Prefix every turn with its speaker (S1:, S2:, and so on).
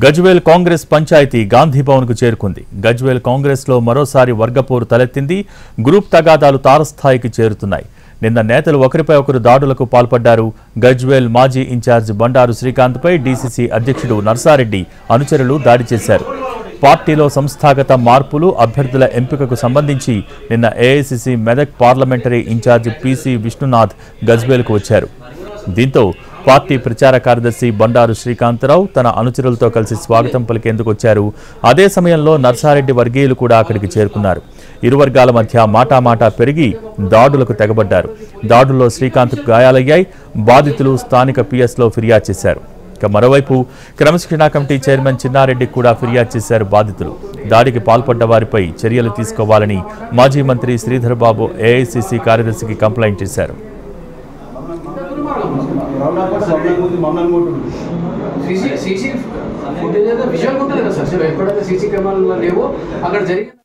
S1: గజ్వేల్ కాంగ్రెస్ పంచాయతీ గాంధీ భవన్కు చేరుకుంది గజ్వేల్ కాంగ్రెస్లో మరోసారి వర్గపోరు తలెత్తింది గ్రూప్ తగాదాలు తారస్థాయికి చేరుతున్నాయి నిన్న నేతలు ఒకరిపై ఒకరు దాడులకు పాల్పడ్డారు గజ్వేల్ మాజీ ఇన్ఛార్జ్ బండారు శ్రీకాంత్పై డీసీసీ అధ్యక్షుడు నర్సారెడ్డి అనుచరులు దాడి చేశారు పార్టీలో సంస్థాగత మార్పులు అభ్యర్థుల ఎంపికకు సంబంధించి నిన్న AICC Medak parliamentary in-charge PC Vishnunath గజ్వేల్కు వచ్చారు దీంతో పార్టీ ప్రచార కార్యదర్శి బండారు శ్రీకాంతరావు తన అనుచరులతో కలిసి స్వాగతం పలికేందుకు వచ్చారు అదే సమయంలో నర్సారెడ్డి వర్గీయులు కూడా అక్కడికి చేరుకున్నారు ఇరు వర్గాల మధ్య మాటామాటా పెరిగి దాడులకు తెగబడ్డారు దాడుల్లో శ్రీకాంత్కు గాయాలయ్యాయి బాధితులు స్థానిక పిఎస్లో ఫిర్యాదు చేశారు ఇక మరోవైపు క్రమశిక్షణా కమిటీ చైర్మన్ చిన్నారెడ్డికి కూడా ఫిర్యాదు చేశారు బాధితులు దాడికి పాల్పడ్డ వారిపై చర్యలు తీసుకోవాలని మాజీ మంత్రి శ్రీధర్ బాబు ఏఐసిసి కార్యదర్శికి కంప్లైంట్ చేశారు
S2: సీసీ సీసీ ఫుటేజ్ అయితే విజువల్ ఉంటుంది కదా సార్ ఎక్కడైతే సీసీ కెమెరాలు లేవో అక్కడ జరిగిన